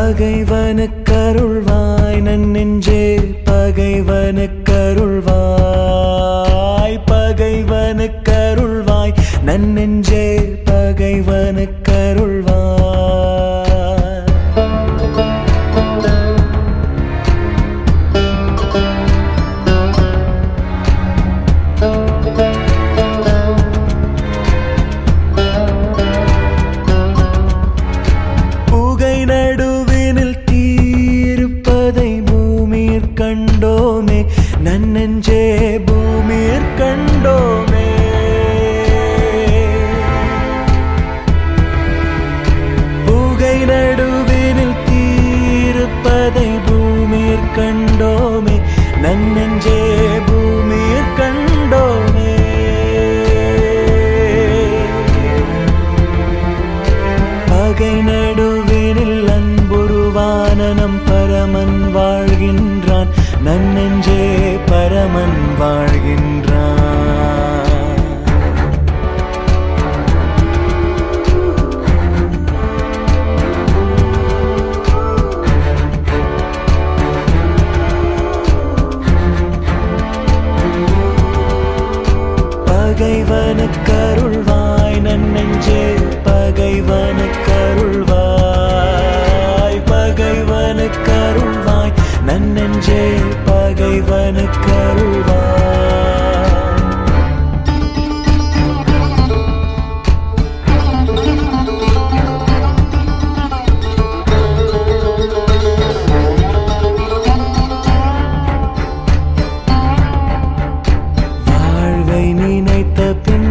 பகைவனுக்கருள்வாய் நன்னெஞ்சே பகைவனுக்கருள்வாய் பகைவனுக்கருள்வாய் நன்னெஞ்சே பகைவனுக்கருள்வாய் புகை நடுவினில் தீருப்பதை பூமியிற் கண்டோமே நன்னெஞ்சே பூமியிற் கண்டோமே புகை நடுவினில் தீருப்பதை பூமியிற் கண்டோமே நன்னெஞ்சே பூமியிற் கண்டோமே பகை நடுவினில் அன்புருவானனம் பரமன் வாழ்கின்றான் நன்னெஞ்சே பரமன் வாழ்கின்றான் பகைவனுக்கருள்வாய் நன்னெஞ்சே பகைவனுக்கருள்வாய் பகைவனுக்கருள்வாய் நன்னெஞ்சே பகைவனுக்கருள்வாய் வாழ்வை நினைத்த பின்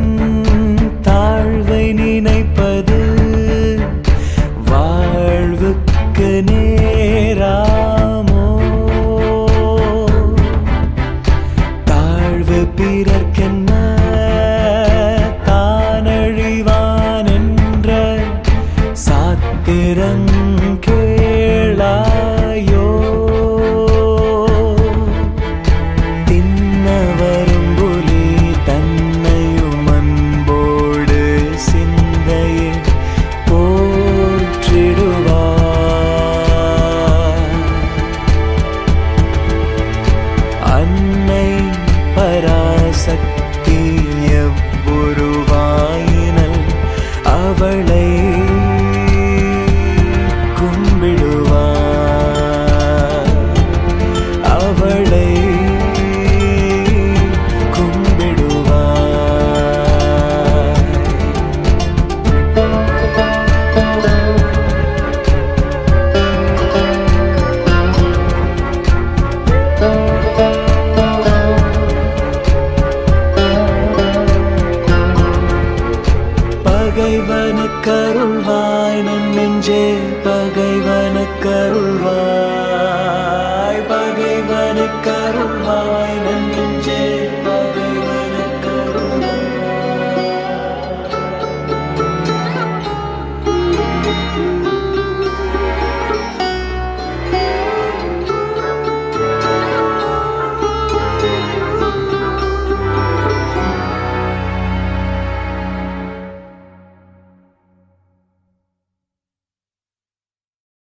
தாழ்வை நினைப்பது வாழ்வுக்கு நேராமோ தாழ்வு பிறர்க்கென்ன தானழிவான் என்ற சாத்திரங் கேளாயோ தின்ன வரும் புலி தன்னையும் அன்போடு சிந்தையை போற்றிடுவார் அன்னை பராசக்தி எவ்வாறு